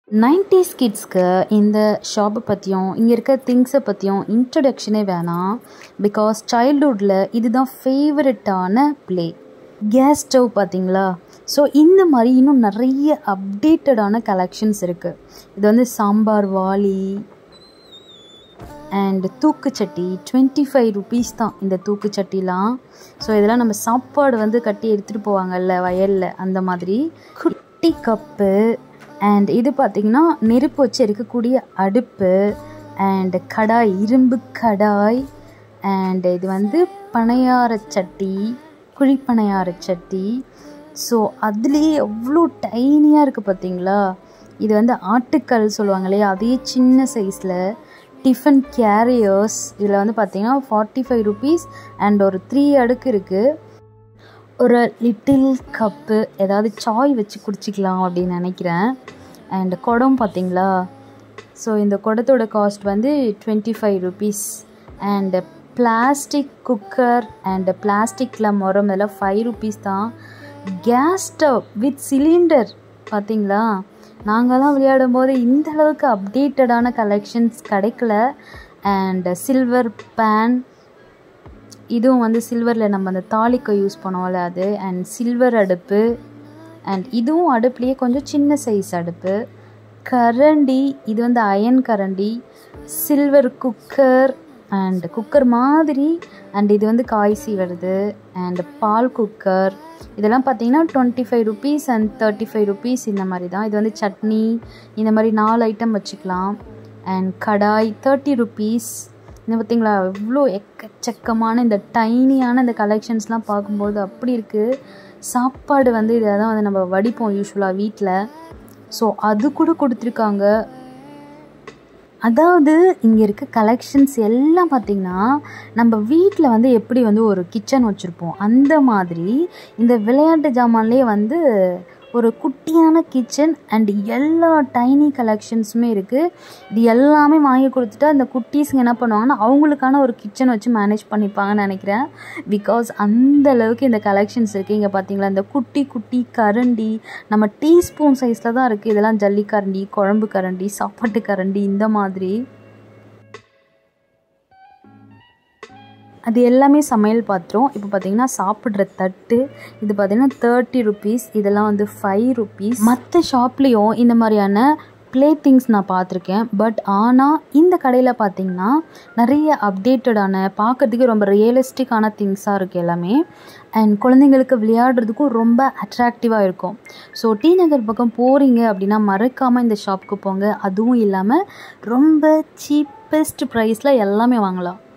nineties கிட்ஸ்க்கு இந்த ஷாப்பை பற்றியும் இங்கே இருக்க திங்ஸை பற்றியும் இன்ட்ரடக்ஷனே வேணாம் பிகாஸ் சைல்ட்ஹுட்டில் இதுதான் ஃபேவரட்டான ப்ளே கேஸ் ஸ்டவ் பார்த்தீங்களா ஸோ இந்த மாதிரி இன்னும் நிறைய அப்டேட்டடான கலெக்ஷன்ஸ் இருக்குது இது வந்து சாம்பார் வாளி அண்ட் தூக்குச்சட்டி டுவெண்ட்டி ஃபைவ் ருபீஸ் தான் இந்த தூக்குச்சட்டிலாம் ஸோ இதெல்லாம் நம்ம சாப்பாடு வந்து கட்டி எடுத்துகிட்டு போவாங்கல்ல வயலில் அந்த மாதிரி குட்டி கப்பு அண்ட் இது பார்த்திங்கன்னா நெருப்பு வச்சு இருக்கக்கூடிய அடுப்பு அண்ட் கடாய் இரும்பு கடாய் அண்ட் இது வந்து பனையார சட்டி குழிப்பனையார சட்டி ஸோ அதுலேயே எவ்வளோ டைனியாக இருக்குது பார்த்தீங்களா இது வந்து ஆட்டுக்கல் சொல்லுவாங்க இல்லையா அதே சின்ன சைஸில் டிஃபன் கேரியர்ஸ் இதில் வந்து பார்த்தீங்கன்னா ஃபார்ட்டி ஃபைவ் ருபீஸ் அண்ட் ஒரு த்ரீ அடுக்கு இருக்குது ஒரு லிட்டில் கப்பு ஏதாவது சாய் வச்சு குடிச்சிக்கலாம் அப்படின்னு நினைக்கிறேன் அண்ட் குடம் பார்த்தீங்களா ஸோ இந்த குடத்தோட காஸ்ட் வந்து twenty five rupees and plastic cooker and பிளாஸ்டிக்கில் முறம் இதெல்லாம் ஃபைவ் ருபீஸ் தான் கேஸ் ஸ்டவ் வித் சிலிண்டர் பார்த்தீங்களா நாங்கள்லாம் விளையாடும் போது இந்த அளவுக்கு அப்டேட்டடான கலெக்ஷன்ஸ் கிடைக்கல அண்ட் சில்வர் பேன் இதுவும் வந்து சில்வரில் நம்ம அந்த தாலிக்கை யூஸ் பண்ணுவோம்ல அது அண்ட் சில்வர் அடுப்பு அண்ட் இதுவும் அடுப்புலேயே கொஞ்சம் சின்ன சைஸ் அடுப்பு கரண்டி இது வந்து அயன் கரண்டி சில்வர் குக்கர் அண்ட் குக்கர் மாதிரி அண்ட் இது வந்து காய் சீவருது அண்ட் பால் குக்கர் இதெல்லாம் பார்த்தீங்கன்னா twenty five rupees and thirty five rupees இந்த மாதிரி தான் இது வந்து சட்னி இந்த மாதிரி நாலு ஐட்டம் வச்சுக்கலாம் அண்ட் கடாய் தேர்ட்டி ருபீஸ் இந்த பார்த்தீங்களா எவ்வளோ எக்கச்சக்கமான இந்த டைனியான இந்த கலெக்ஷன்ஸ்லாம் பார்க்கும்போது அப்படி இருக்குது சாப்பாடு வந்து இதை தான் வந்து நம்ம வடிப்போம் யூஸ்வலாக வீட்டில் ஸோ அது கூட கொடுத்துருக்காங்க அதாவது இங்கே இருக்க கலெக்ஷன்ஸ் எல்லாம் பார்த்திங்கன்னா நம்ம வீட்டில் வந்து எப்படி வந்து ஒரு கிச்சன் வச்சுருப்போம் அந்த மாதிரி இந்த விளையாட்டு ஜாமான்லேயே வந்து ஒரு குட்டியான கிச்சன் அண்ட் எல்லா டைனி கலெக்ஷன்ஸுமே இருக்குது இது எல்லாமே வாங்கி கொடுத்துட்டா இந்த குட்டீஸுங்க என்ன பண்ணுவாங்கன்னா அவங்களுக்கான ஒரு கிச்சன் வச்சு மேனேஜ் பண்ணிப்பாங்கன்னு நினைக்கிறேன் பிகாஸ் அந்த அளவுக்கு இந்த கலெக்ஷன்ஸ் இருக்குது இங்கே பார்த்தீங்களா இந்த குட்டி குட்டி கரண்டி நம்ம டீஸ்பூன் சைஸில் தான் இருக்குது இதெல்லாம் ஜல்லி கரண்டி குழம்பு கரண்டி சாப்பாட்டு கரண்டி இந்த மாதிரி அது எல்லாமே சமையல் பாத்திரம் இப்போ பார்த்தீங்கன்னா சாப்பிட்ற தட்டு இது பார்த்தீங்கன்னா தேர்ட்டி ருபீஸ் இதெல்லாம் வந்து ஃபைவ் ருபீஸ் மற்ற ஷாப்லேயும் இந்த மாதிரியான ப்ளே திங்ஸ் நான் பார்த்துருக்கேன் பட் ஆனால் இந்த கடையில் பார்த்தீங்கன்னா நிறைய அப்டேட்டடான பார்க்குறதுக்கு ரொம்ப ரியலிஸ்டிக்கான திங்ஸாக இருக்குது எல்லாமே அண்ட் குழந்தைங்களுக்கு விளையாடுறதுக்கும் ரொம்ப அட்ராக்டிவாக இருக்கும் ஸோ டி நகர் பக்கம் போகிறீங்க அப்படின்னா மறக்காமல் இந்த ஷாப்புக்கு போங்க அதுவும் இல்லாமல் ரொம்ப சீப்பஸ்ட் ப்ரைஸில் எல்லாமே வாங்கலாம்